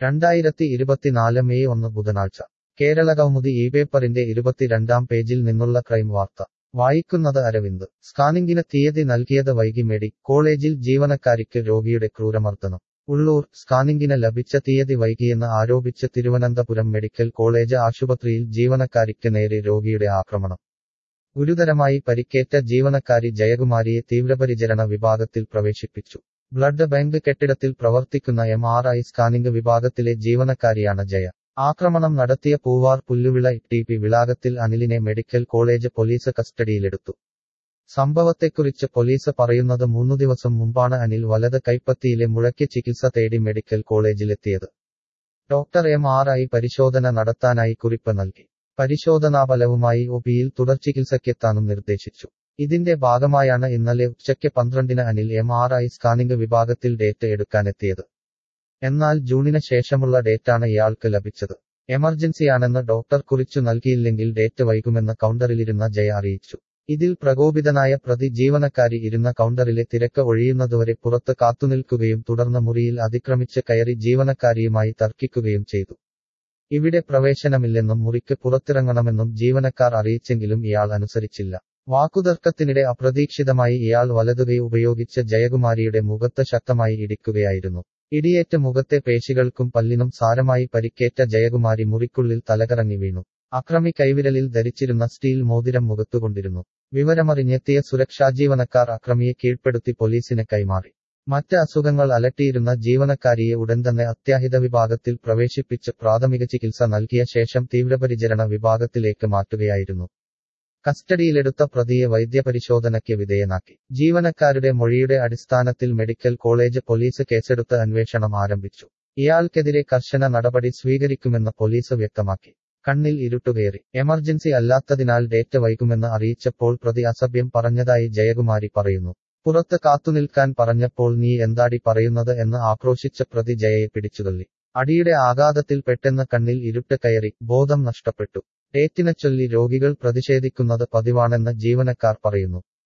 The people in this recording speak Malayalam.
രണ്ടായിരത്തി ഇരുപത്തിനാല് മെയ് ഒന്ന് ബുധനാഴ്ച കേരളകൗമുദി ഈ പേപ്പറിന്റെ ഇരുപത്തിരണ്ടാം പേജിൽ നിന്നുള്ള ക്രൈം വാർത്ത വായിക്കുന്നത് അരവിന്ദ് സ്കാനിംഗിന് തീയതി നൽകിയത് വൈകി മെഡി കോളേജിൽ ജീവനക്കാരിക്ക് രോഗിയുടെ ക്രൂരമർദ്ദനം ഉള്ളൂർ സ്കാനിംഗിന് ലഭിച്ച തീയതി വൈകിയെന്ന് ആരോപിച്ച് തിരുവനന്തപുരം മെഡിക്കൽ കോളേജ് ആശുപത്രിയിൽ ജീവനക്കാരിക്ക് നേരെ രോഗിയുടെ ആക്രമണം ഗുരുതരമായി പരിക്കേറ്റ ജീവനക്കാരി ജയകുമാരിയെ തീവ്രപരിചരണ വിഭാഗത്തിൽ പ്രവേശിപ്പിച്ചു ബ്ലഡ് ബാങ്ക് കെട്ടിടത്തിൽ പ്രവർത്തിക്കുന്ന എം ആർ ഐ സ്കാനിംഗ് വിഭാഗത്തിലെ ജീവനക്കാരിയാണ് ജയ ആക്രമണം നടത്തിയ പൂവാർ പുല്ലുവിള ടി പി വിളാകത്തിൽ അനിലിനെ മെഡിക്കൽ കോളേജ് പോലീസ് കസ്റ്റഡിയിലെടുത്തു സംഭവത്തെക്കുറിച്ച് പോലീസ് പറയുന്നത് മൂന്നു ദിവസം മുമ്പാണ് അനിൽ വലത് കൈപ്പത്തിയിലെ മുഴയ്ക്ക് ചികിത്സ തേടി മെഡിക്കൽ കോളേജിലെത്തിയത് ഡോക്ടർ എം ആർ ഐ പരിശോധന നടത്താനായി കുറിപ്പ് നൽകി പരിശോധനാഫലവുമായി ഒപിയിൽ തുടർചികിത്സയ്ക്കെത്താനും നിർദ്ദേശിച്ചു ഇതിന്റെ ഭാഗമായാണ് ഇന്നലെ ഉച്ചയ്ക്ക് പന്ത്രണ്ടിന് Anil M R I scanning വിഭാഗത്തിൽ ഡേറ്റ് എടുക്കാനെത്തിയത് എന്നാൽ ജൂണിന് ശേഷമുള്ള ഡേറ്റാണ് ഇയാൾക്ക് ലഭിച്ചത് എമർജൻസിയാണെന്ന് ഡോക്ടർ കുറിച്ചു നൽകിയില്ലെങ്കിൽ ഡേറ്റ് വൈകുമെന്ന് കൗണ്ടറിലിരുന്ന ജയ അറിയിച്ചു ഇതിൽ പ്രകോപിതനായ പ്രതി ജീവനക്കാരി ഇരുന്ന കൗണ്ടറിലെ തിരക്ക് ഒഴിയുന്നതുവരെ പുറത്ത് കാത്തുനിൽക്കുകയും തുടർന്ന് മുറിയിൽ അതിക്രമിച്ച് കയറി ജീവനക്കാരിയുമായി തർക്കിക്കുകയും ചെയ്തു ഇവിടെ പ്രവേശനമില്ലെന്നും മുറിക്ക് പുറത്തിറങ്ങണമെന്നും ജീവനക്കാർ അറിയിച്ചെങ്കിലും ഇയാൾ അനുസരിച്ചില്ല വാക്കുതർക്കത്തിനിടെ അപ്രതീക്ഷിതമായി ഇയാൾ വലതുകൈ ഉപയോഗിച്ച് ജയകുമാരിയുടെ മുഖത്ത് ശക്തമായി ഇടിക്കുകയായിരുന്നു ഇടിയേറ്റ മുഖത്തെ പേശികൾക്കും പല്ലിനും സാരമായി പരിക്കേറ്റ ജയകുമാരി മുറിക്കുള്ളിൽ തലകറങ്ങി വീണു അക്രമി കൈവിരലിൽ ധരിച്ചിരുന്ന സ്റ്റീൽ മോതിരം മുഖത്തുകൊണ്ടിരുന്നു വിവരമറിഞ്ഞെത്തിയ സുരക്ഷാജീവനക്കാർ അക്രമിയെ കീഴ്പ്പെടുത്തി പോലീസിന് കൈമാറി മറ്റ് അസുഖങ്ങൾ അലട്ടിയിരുന്ന ജീവനക്കാരിയെ ഉടൻ തന്നെ അത്യാഹിത വിഭാഗത്തിൽ പ്രവേശിപ്പിച്ച് പ്രാഥമിക ചികിത്സ നൽകിയ ശേഷം തീവ്രപരിചരണ വിഭാഗത്തിലേക്ക് മാറ്റുകയായിരുന്നു കസ്റ്റഡിയിലെടുത്ത പ്രതിയെ വൈദ്യപരിശോധനയ്ക്ക് വിധേയനാക്കി ജീവനക്കാരുടെ മൊഴിയുടെ അടിസ്ഥാനത്തിൽ മെഡിക്കൽ കോളേജ് പോലീസ് കേസെടുത്ത് അന്വേഷണം ആരംഭിച്ചു ഇയാൾക്കെതിരെ കർശന നടപടി സ്വീകരിക്കുമെന്ന് പോലീസ് വ്യക്തമാക്കി കണ്ണിൽ ഇരുട്ടുകയറി എമർജൻസി അല്ലാത്തതിനാൽ ഡേറ്റ് വൈകുമെന്ന് അറിയിച്ചപ്പോൾ പ്രതി അസഭ്യം പറഞ്ഞതായി ജയകുമാരി പറയുന്നു പുറത്ത് കാത്തുനിൽക്കാൻ പറഞ്ഞപ്പോൾ നീ എന്താടി പറയുന്നത് എന്ന് ആക്രോശിച്ച പ്രതി ജയയെ പിടിച്ചുതള്ളി അടിയുടെ ആഘാതത്തിൽ പെട്ടെന്ന് കണ്ണിൽ ഇരുട്ട് കയറി ബോധം നഷ്ടപ്പെട്ടു ഡേറ്റിനെ ചൊല്ലി രോഗികൾ പ്രതിഷേധിക്കുന്നത് പതിവാണെന്ന് ജീവനക്കാർ പറയുന്നു